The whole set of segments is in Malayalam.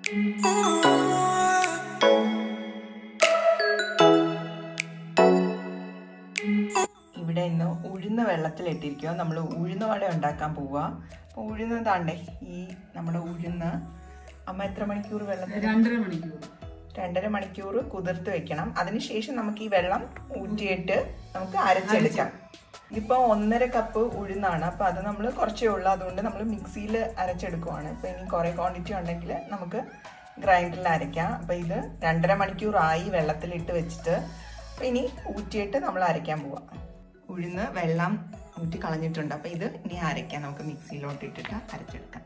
ഇവിടെ ഇന്ന് ഉഴുന്ന് വെള്ളത്തിലിട്ടിരിക്കുക നമ്മൾ ഉഴുന്ന് വട ഉണ്ടാക്കാൻ പോവുക അപ്പോൾ ഉഴുന്ന് താണ്ടേ ഈ നമ്മുടെ ഉഴുന്ന് അമ്മ എത്ര മണിക്കൂർ വെള്ളത്തിൽ രണ്ടര മണിക്കൂർ രണ്ടര മണിക്കൂർ കുതിർത്ത് വെക്കണം അതിനുശേഷം നമുക്ക് ഈ വെള്ളം ഊറ്റിയിട്ട് നമുക്ക് അരച്ചെടുക്കാം ഇതിപ്പോ ഒന്നര കപ്പ് ഉഴുന്നാണ് അപ്പൊ അത് നമ്മൾ കുറച്ചേ ഉള്ളൂ അതുകൊണ്ട് നമ്മൾ മിക്സിയിൽ അരച്ചെടുക്കുവാണ് ഇപ്പൊ ഇനി കുറെ ക്വാണ്ടിറ്റി ഉണ്ടെങ്കിൽ നമുക്ക് ഗ്രൈൻഡറിൽ അരയ്ക്കാം അപ്പൊ ഇത് രണ്ടര മണിക്കൂറായി വെള്ളത്തിലിട്ട് വെച്ചിട്ട് അപ്പൊ ഇനി ഊറ്റിയിട്ട് നമ്മൾ അരയ്ക്കാൻ പോവാം ഉഴുന്ന് വെള്ളം ഊറ്റി കളഞ്ഞിട്ടുണ്ട് അപ്പൊ ഇത് ഇനി അരയ്ക്കാം നമുക്ക് മിക്സിയിലോട്ട് ഇട്ടിട്ട് അരച്ചെടുക്കാം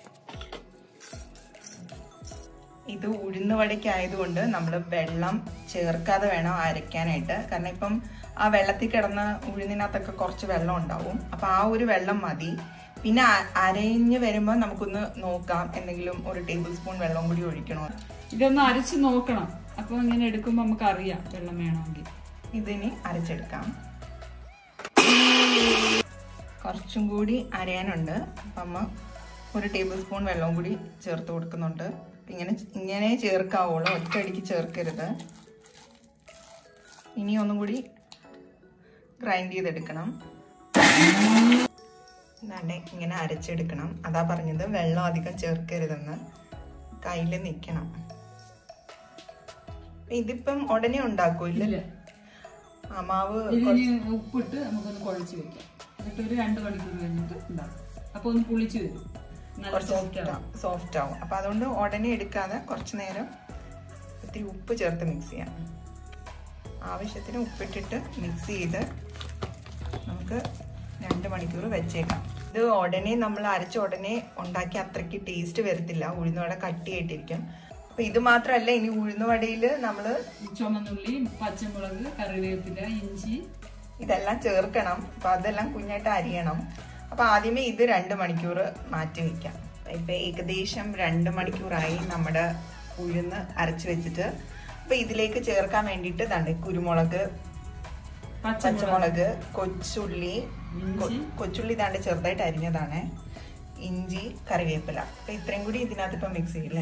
ഇത് ഉഴുന്ന് വടയ്ക്കായതുകൊണ്ട് നമ്മൾ വെള്ളം ചേർക്കാതെ വേണം അരയ്ക്കാനായിട്ട് കാരണം ഇപ്പം ആ വെള്ളത്തിൽ കിടന്ന ഉഴുന്നിനകത്തൊക്കെ കുറച്ച് വെള്ളം ഉണ്ടാവും അപ്പൊ ആ ഒരു വെള്ളം മതി പിന്നെ അ- അരഞ്ഞ് വരുമ്പോൾ നമുക്കൊന്ന് നോക്കാം എന്തെങ്കിലും ഒരു ടേബിൾ സ്പൂൺ വെള്ളം കൂടി ഒഴിക്കണോ ഇതൊന്ന് അരച്ച് നോക്കണം അപ്പൊ ഇങ്ങനെ എടുക്കുമ്പോ നമുക്ക് അറിയാം വെള്ളം വേണമെങ്കിൽ ഇതിനി അരച്ചെടുക്കാം കുറച്ചും കൂടി അരയാനുണ്ട് അപ്പം അമ്മ ഒരു ടേബിൾ സ്പൂൺ വെള്ളം കൂടി ചേർത്ത് കൊടുക്കുന്നുണ്ട് അപ്പം ഇങ്ങനെ ഇങ്ങനെ ചേർക്കാവുള്ളൂ ഒറ്റയടിക്ക് ചേർക്കരുത് ഇനി ഒന്നും കൂടി ഗ്രൈൻഡ് ചെയ്തെടുക്കണം എന്നാണ്ടേ ഇങ്ങനെ അരച്ചെടുക്കണം അതാ പറഞ്ഞത് വെള്ളം അധികം ചേർക്കരുതെന്ന് കയ്യിൽ നിൽക്കണം ഇതിപ്പം ഉടനെ ഉണ്ടാക്കൂല്ലേ ഇല്ല ആ മാവ് ഇതിന് ഉപ്പിട്ട് നമുക്കൊന്ന് കുഴച്ച് വെക്കാം എന്നിട്ട് ഒരു രണ്ട് മണിക്കൂർ കഴിഞ്ഞിട്ട് ഉണ്ടാക്കും അപ്പൊ ഒന്ന് പുളിച്ച് വരും നല്ല കുറച്ച് സോഫ്റ്റ് ആവും സോഫ്റ്റ് ആവും അപ്പൊ അതുകൊണ്ട് ഉടനെ എടുക്കാതെ കുറച്ച് നേരം ഇത്തിരി ഉപ്പ് ചേർത്ത് മിക്സ് ചെയ്യാം ആവശ്യത്തിന് ഉപ്പിട്ടിട്ട് മിക്സ് ചെയ്ത് നമുക്ക് രണ്ട് മണിക്കൂർ വെച്ചേക്കാം ഇത് ഉടനെ നമ്മൾ അരച്ച ഉടനെ ഉണ്ടാക്കി അത്രയ്ക്ക് ടേസ്റ്റ് വരത്തില്ല ഉഴുന്നുവട കട്ടിയായിട്ടിരിക്കും അപ്പൊ ഇത് മാത്രമല്ല ഇനി ഉഴുന്നുവടയിൽ നമ്മൾ ചുമന്നുള്ളി പച്ചമുളക് കറിവേപ്പില ഇഞ്ചി ഇതെല്ലാം ചേർക്കണം അപ്പൊ അതെല്ലാം കുഞ്ഞായിട്ട് അരിയണം അപ്പൊ ആദ്യമേ ഇത് രണ്ട് മണിക്കൂർ മാറ്റി വെക്കാം ഇപ്പൊ ഏകദേശം രണ്ട് മണിക്കൂറായി നമ്മുടെ ഉഴുന്ന് അരച്ചു വെച്ചിട്ട് അപ്പൊ ഇതിലേക്ക് ചേർക്കാൻ വേണ്ടിയിട്ട് തണ്ട് കുരുമുളക് പച്ചമുളക് പച്ചമുളക് കൊച്ചുള്ളി കൊ- ഇഞ്ചി കൊച്ചുള്ളി താണ്ട് ചെറുതായിട്ട് അരിഞ്ഞതാണ് ഇഞ്ചി കറിവേപ്പില അപ്പൊ ഇത്രയും കൂടി ഇതിനകത്ത് ഇപ്പൊ മിക്സ് ചെയ്യില്ലേ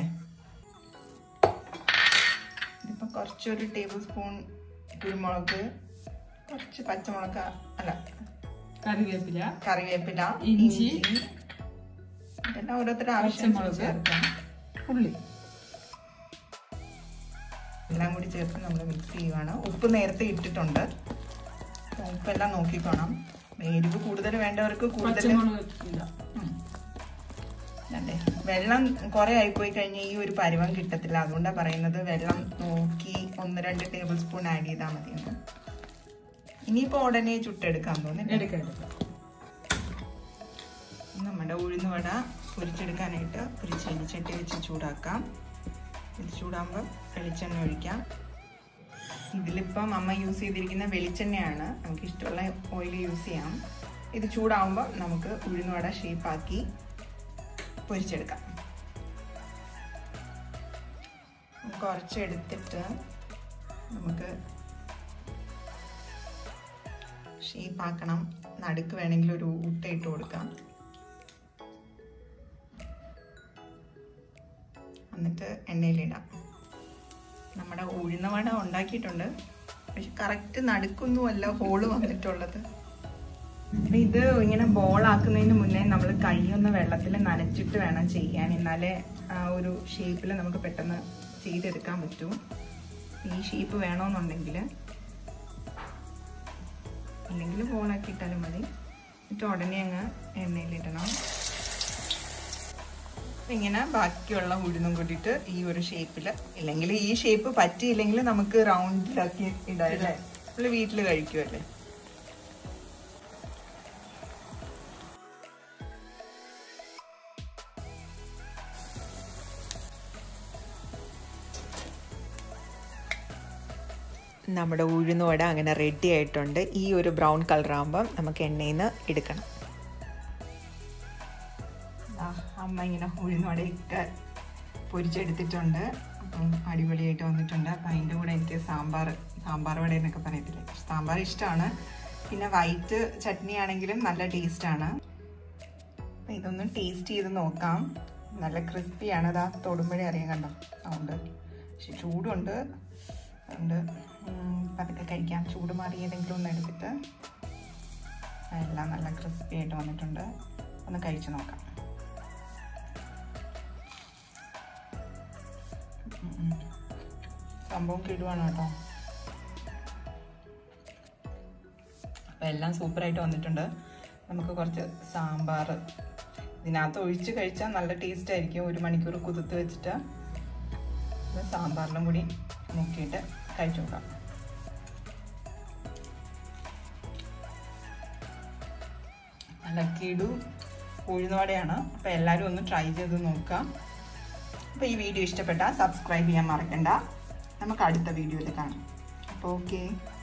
ഇതിപ്പോ കുറച്ചൊരു ടേബിൾ സ്പൂൺ കുരുമുളക് കുറച്ച് പച്ചമുളക് അല്ല കറിവേപ്പില കറിവേപ്പില ഇഞ്ചി, ഇതെല്ലാം ഓരോരുത്തരുടെ ആവശ്യം പച്ചമുളക്. ചേർക്കാം ഉള്ളി എല്ലാം കൂടി ചേർത്ത് നമ്മൾ മിക്സ് ചെയ്യുവാണ് ഉപ്പ് നേരത്തെ ഇട്ടിട്ടുണ്ട് അപ്പൊ ഉപ്പെല്ലാം നോക്കിക്കോണം എരിവ് കൂടുതൽ വേണ്ടവർക്ക് കൂടുതൽ പച്ചമുളക് ഇല്ല അതെ വെള്ളം കുറെ ആയിപ്പോയി കഴിഞ്ഞാൽ ഈ ഒരു പരുവം കിട്ടത്തില്ല അതുകൊണ്ടാണ് പറയുന്നത് വെള്ളം നോക്കി ഒന്ന് രണ്ട് ടേബിൾ സ്പൂൺ ആഡ് ചെയ്താൽ മതിയെന്ന് ഇനിയിപ്പോ ഉടനെ ചുട്ടെടുക്കാൻ തോന്നുന്നു എടുക്കാം എടുക്കാം നമ്മുടെ ഉഴുന്നുവട പൊരിച്ചെടുക്കാനായിട്ട് ഒരു ചീനിച്ചട്ടി വെച്ച് ചൂടാക്കാം ഇത് ചൂടാകുമ്പോൾ വെളിച്ചെണ്ണ ഒഴിക്കാം ഇതിലിപ്പം അമ്മ യൂസ് ചെയ്തിരിക്കുന്ന വെളിച്ചെണ്ണയാണ് നമുക്ക് ഇഷ്ടമുള്ള ഓയിൽ യൂസ് ചെയ്യാം ഇത് ചൂടാകുമ്പോൾ നമുക്ക് ഉഴുന്നുവട ഷേപ്പാക്കി പൊരിച്ചെടുക്കാം കുറച്ചെടുത്തിട്ട് നമുക്ക് ഷേപ്പാക്കണം നടുക്ക് വേണമെങ്കിൽ ഒരു ഉട്ട ഇട്ട് കൊടുക്കാം എന്നിട്ട് എണ്ണയിലിടാം നമ്മുടെ ഉഴുന്നവട ഉണ്ടാക്കിയിട്ടുണ്ട് പക്ഷെ കറക്റ്റ് നടുക്കൊന്നുമല്ല ഹോള് വന്നിട്ടുള്ളത് അപ്പൊ ഇത് ഇങ്ങനെ ബോളാക്കുന്നതിന് മുന്നേ നമ്മൾ കൈയൊന്ന് വെള്ളത്തിൽ നനച്ചിട്ട് വേണം ചെയ്യാൻ എന്നാലേ ആ ഒരു ഷേപ്പിൽ നമുക്ക് പെട്ടെന്ന് ചെയ്തെടുക്കാൻ പറ്റൂ ഈ ഷേപ്പ് വേണമെന്നുണ്ടെങ്കിൽ അല്ലെങ്കിൽ ബോളാക്കി ഇട്ടാലും മതി എന്നിട്ട് ഉടനെ അങ്ങ് എണ്ണയിലിടണം ഇങ്ങനെ ബാക്കിയുള്ള ഉഴുന്നും കൂട്ടിയിട്ട് ഈ ഒരു ഷേപ്പിൽ ഇല്ലെങ്കിൽ ഈ ഷേപ്പ് പറ്റിയില്ലെങ്കിൽ നമുക്ക് റൗണ്ടിലാക്കി ഇടാം അല്ലേ നമ്മൾ വീട്ടിൽ കഴിക്കുമല്ലേ നമ്മുടെ ഉഴുന്നുവട അങ്ങനെ റെഡി ആയിട്ടുണ്ട് ഈ ഒരു ബ്രൗൺ കളർ ആകുമ്പം നമുക്ക് എണ്ണയിൽ നിന്ന് എടുക്കണം ആ, അമ്മ ഇങ്ങനെ ഉഴുന്നുവടയൊക്കെ പൊരിച്ചെടുത്തിട്ടുണ്ട് അപ്പം അടിപൊളിയായിട്ട് വന്നിട്ടുണ്ട് അപ്പം അതിൻ്റെ കൂടെ എനിക്ക് സാമ്പാർ സാമ്പാർ വട എന്നൊക്കെ പറയത്തില്ലേ സാമ്പാർ ഇഷ്ടമാണ് പിന്നെ വൈറ്റ് ചട്നി ആണെങ്കിലും നല്ല ടേസ്റ്റാണ് അപ്പം ഇതൊന്ന് ടേസ്റ്റ് ചെയ്ത് നോക്കാം നല്ല ക്രിസ്പിയാണ് അതാ തൊടുമ്പോഴേ അറിയാൻ കണ്ടോ അതുകൊണ്ട് പക്ഷെ ചൂടുണ്ട് അതുകൊണ്ട് ഉം, പതുക്കെ കഴിക്കാം ചൂട് മാറി ഏതെങ്കിലും ഒന്ന് എടുത്തിട്ട് എല്ലാം നല്ല ക്രിസ്പി ആയിട്ട് വന്നിട്ടുണ്ട് ഒന്ന് കഴിച്ചു നോക്കാം ഉം, ഉം. സംഭവം കിടുവാണ് കേട്ടോ അപ്പം എല്ലാം സൂപ്പറായിട്ട് വന്നിട്ടുണ്ട് നമുക്ക് കുറച്ച് സാമ്പാർ ഇതിനകത്ത് ഒഴിച്ച് കഴിച്ചാൽ നല്ല ടേസ്റ്റ് ആയിരിക്കും ഒരു മണിക്കൂർ കുതിർത്ത് വെച്ചിട്ട് ഇത് സാമ്പാറിലും കൂടി മുക്കിയിട്ട് കഴിച്ചു നോക്കാം നല്ല കിടു ഉഴുന്നുവടയാണ് അപ്പോൾ എല്ലാവരും ഒന്ന് ട്രൈ ചെയ്ത് നോക്കാം അപ്പോൾ ഈ വീഡിയോ ഇഷ്ടപ്പെട്ടാൽ സബ്സ്ക്രൈബ് ചെയ്യാൻ മറക്കണ്ട നമുക്ക് അടുത്ത വീഡിയോയിൽ കാണാം അപ്പോൾ ഓക്കെ